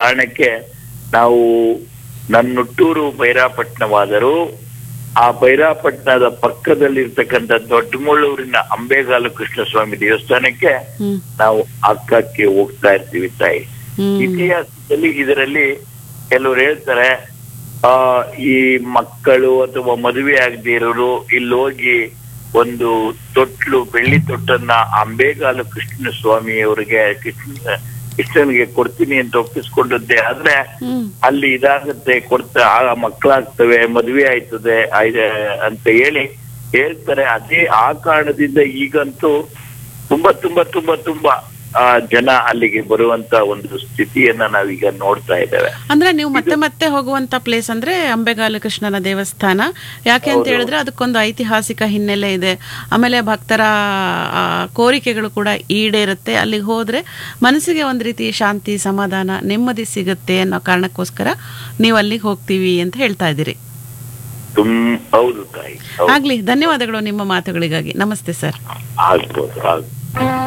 ಕಾರಣಕ್ಕೆ ನಾವು ನನ್ನುಟ್ಟೂರು ಬೈರಾಪಟ್ಟಣವಾದರೂ ಆ ಬೈರಾಪಟ್ಟಣದ ಪಕ್ಕದಲ್ಲಿರ್ತಕ್ಕಂಥ ದೊಡ್ಡಮುಳ್ಳೂರಿನ ಅಂಬೇಗಾಲು ಕೃಷ್ಣಸ್ವಾಮಿ ದೇವಸ್ಥಾನಕ್ಕೆ ಹ್ಮ್ ನಾವು ಹಕ್ಕಕ್ಕೆ ಹೋಗ್ತಾ ಇರ್ತೀವಿ ತಾಯಿ ಹ್ಮ್ ಇತಿಹಾಸದಲ್ಲಿ ಇದರಲ್ಲಿ ಕೆಲವರು ಹೇಳ್ತಾರೆ ಆ ಈ ಮಕ್ಕಳು ಅಥವಾ ಮದುವೆ ಆಗದೆ ಇರೋರು ಇಲ್ಲಿ ಹೋಗಿ ಒಂದು ತೊಟ್ಲು ಬೆಳ್ಳಿ ತೊಟ್ಟನ್ನ ಅಂಬೇಗಾಲು ಕೃಷ್ಣ ಸ್ವಾಮಿ ಅವರಿಗೆ ಕೃಷ್ಣ ಕೃಷ್ಣನಿಗೆ ಕೊಡ್ತೀನಿ ಅಂತ ಒಪ್ಪಿಸ್ಕೊಂಡದ್ದೇ ಆದ್ರೆ ಹ್ಮ್ ಅಲ್ಲಿ ಇದಾಗುತ್ತೆ ಕೊಡ್ತಾ ಆ ಮಕ್ಕಳಾಗ್ತವೆ ಮದುವೆ ಆಯ್ತದೆ ಆಯ್ದೆ ಅಂತ ಹೇಳಿ ಹೇಳ್ತಾರೆ ಅದೇ ಆ ಕಾರಣದಿಂದ ಈಗಂತೂ ತುಂಬಾ ತುಂಬಾ ತುಂಬಾ ತುಂಬಾ ಆ ಜನ ಅಲ್ಲಿಗೆ ಬರುವಂತ ಒಂದು ಸ್ಥಿತಿಯನ್ನ ನಾವೀಗ ನೋಡ್ತಾ ಇದ್ದೇವೆ ಅಂದ್ರೆ ನೀವು ಮತ್ತೆ ಮತ್ತೆ ಹೋಗುವಂತ ಪ್ಲೇಸ್ ಅಂದ್ರೆ ಅಂಬೆಗಾಲು ಕೃಷ್ಣನ ದೇವಸ್ಥಾನ ಯಾಕೆ ಅಂತ ಹೇಳಿದ್ರೆ ಅದಕ್ಕೊಂದು ಐತಿಹಾಸಿಕ ಹಿನ್ನೆಲೆ ಇದೆ ಆಮೇಲೆ ಭಕ್ತರ ಆ, ಕೋರಿಕೆಗಳು ಕೂಡ ಈಡೇರುತ್ತೆ ಅಲ್ಲಿಗೆ ಹೋದ್ರೆ ಮನಸ್ಸಿಗೆ ಒಂದು ರೀತಿ ಶಾಂತಿ ಸಮಾಧಾನ ನೆಮ್ಮದಿ ಸಿಗುತ್ತೆ ಅನ್ನೋ ಕಾರಣಕ್ಕೋಸ್ಕರ ನೀವು ಅಲ್ಲಿಗೆ ಹೋಗ್ತೀವಿ ಅಂತ ಹೇಳ್ತಾ ಇದ್ದೀರಿ ತುಂ ಹೌದು ತಾಯಿ ಹೌದು ಆಗ್ಲಿ ಧನ್ಯವಾದಗಳು ನಿಮ್ಮ ಮಾತುಗಳಿಗಾಗಿ ನಮಸ್ತೆ ಸರ್ ಆಗ್ಬೋದು ಆಗ್ಬೋದು